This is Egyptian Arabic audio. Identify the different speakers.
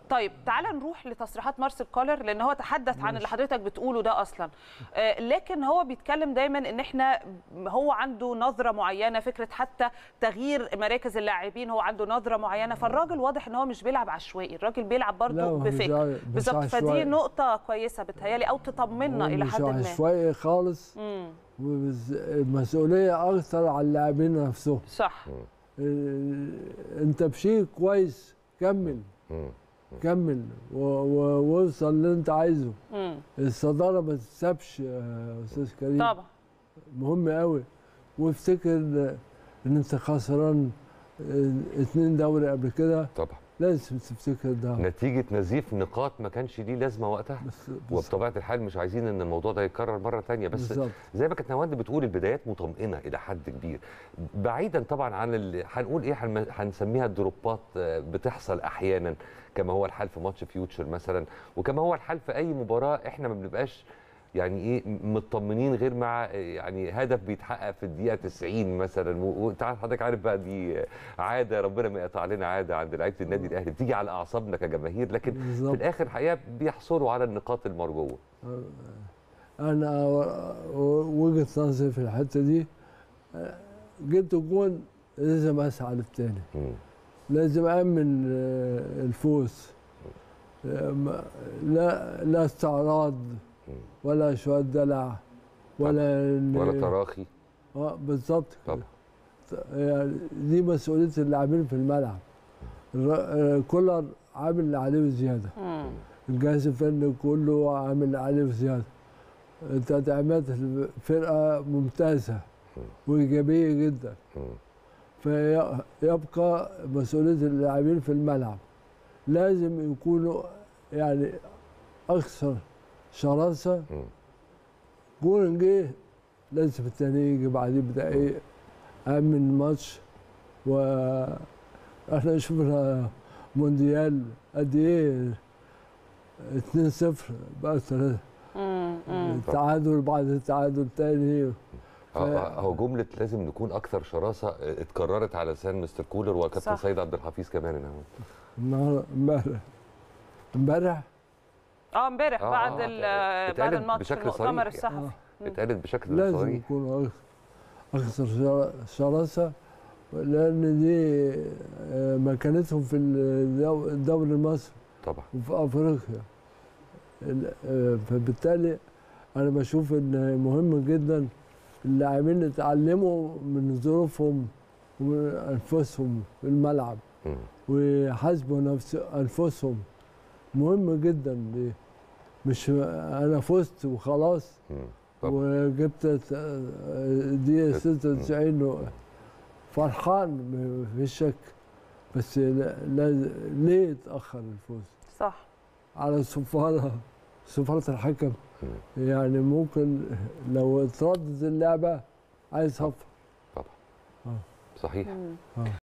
Speaker 1: طيب تعال نروح لتصريحات مارسيل كولر لان هو تحدث عن اللي حضرتك بتقوله ده اصلا آه، لكن هو بيتكلم دايما ان احنا هو عنده نظره معينه فكره حتى تغيير مراكز اللاعبين هو عنده نظره معينه فالراجل واضح ان هو مش بيلعب عشوائي الراجل بيلعب
Speaker 2: لا،
Speaker 1: برضه
Speaker 2: هو مش
Speaker 1: بفكر
Speaker 2: عا- مش
Speaker 1: بالظبط فدي
Speaker 2: عشوائي.
Speaker 1: نقطه كويسه بتهيالي او تطمنا
Speaker 2: هو
Speaker 1: الى
Speaker 2: مش
Speaker 1: حد ما
Speaker 2: عشوائي خالص
Speaker 1: مم.
Speaker 2: والمسؤوليه اكثر على اللاعبين نفسهم
Speaker 1: صح
Speaker 2: آه، انت بشيء كويس كمل
Speaker 3: مم.
Speaker 2: كمل و- و- ووصل اللي انت عايزه
Speaker 1: مم.
Speaker 2: الصداره ما تتسابش يا استاذ كريم
Speaker 1: طبعا
Speaker 2: مهم قوي وافتكر ان انت خسران آه، اتنين دوري قبل كده
Speaker 3: طبعا
Speaker 2: لازم تفتكر ده
Speaker 3: نتيجه نزيف نقاط ما كانش ليه لازمه وقتها
Speaker 2: بس بس
Speaker 3: وبطبيعه الحال مش عايزين ان الموضوع ده يتكرر مره تانية بس
Speaker 2: بالظبط
Speaker 3: زي ما كانت نواند بتقول البدايات مطمئنه الى حد كبير بعيدا طبعا عن ال... هنقول ايه هنم- هنسميها الدروبات آه، بتحصل احيانا كما هو الحال في ماتش فيوتشر مثلا وكما هو الحال في اي مباراه احنا ما بنبقاش يعني ايه مطمنين غير مع آه، يعني هدف بيتحقق في الدقيقه 90 مثلا و- وانت عارف- حضرتك عارف بقى دي آه، عاده ربنا ما يقطع علينا عاده عند لعيبه النادي الاهلي بتيجي على اعصابنا كجماهير لكن في
Speaker 2: بالظبط
Speaker 3: الاخر الحقيقه بيحصلوا على النقاط المرجوه
Speaker 2: انا و- وجهه نظري في الحته دي آه، جبت جون لازم اسعى للتاني
Speaker 3: مم.
Speaker 2: لازم امن آه، الفوز آه، ما- لا لا استعراض ولا شويه دلع ولا إن-
Speaker 3: ولا تراخي
Speaker 2: اه بالظبط كده.
Speaker 3: طبعا.
Speaker 2: يعني دي مسؤوليه اللاعبين في الملعب الر- آه، كولر عامل اللي عليه وزياده
Speaker 1: مم.
Speaker 2: الجهاز الفني كله عامل اللي عليه وزياده تدعيمات الفرقه ممتازه وايجابيه جدا
Speaker 3: مم.
Speaker 2: فيبقى مسؤوليه اللاعبين في الملعب لازم يكونوا يعني اكثر شراسه
Speaker 3: مم.
Speaker 2: جول جه لازم التاني يجي بعديه بدقايق امن الماتش و احنا شفنا مونديال قد ايه 2-0 بقى 3
Speaker 1: مم. مم.
Speaker 2: تعادل بعد التعادل تاني
Speaker 3: اه آه، هو جمله لازم نكون اكثر شراسه آه، اتكررت على لسان مستر كولر وكابتن
Speaker 1: صح.
Speaker 3: سيد عبد الحفيظ كمان إنه
Speaker 2: النهار- امبارح امبارح
Speaker 1: اه امبارح
Speaker 3: آه،
Speaker 1: بعد
Speaker 3: آه،
Speaker 1: ال-
Speaker 3: اتقالت
Speaker 1: بعد الماتش
Speaker 3: بشكل
Speaker 1: المؤتمر
Speaker 3: صريح
Speaker 1: الصحفي
Speaker 2: آه.
Speaker 3: اتقالت بشكل
Speaker 2: لازم
Speaker 3: صريح
Speaker 2: يكونوا أك- اكثر شر- شراسه لان دي آه، مكانتهم في الدو- الدوري المصري
Speaker 3: طبعا
Speaker 2: وفي افريقيا ال- آه، فبالتالي انا بشوف ان مهم جدا اللاعبين يتعلموا من ظروفهم ومن انفسهم في الملعب
Speaker 3: مم.
Speaker 2: ويحاسبوا نفس انفسهم مهم جدا دي مش انا فزت وخلاص
Speaker 3: مم. طبعا.
Speaker 2: وجبت دقيقة 96 و- فرحان مفيش شك بس لا- لا- ليه اتأخر الفوز؟
Speaker 1: صح
Speaker 2: على الصفارة صفارة الحكم يعني ممكن لو اتردت اللعبة عايز صفر
Speaker 3: صحيح
Speaker 1: مم.
Speaker 2: آه.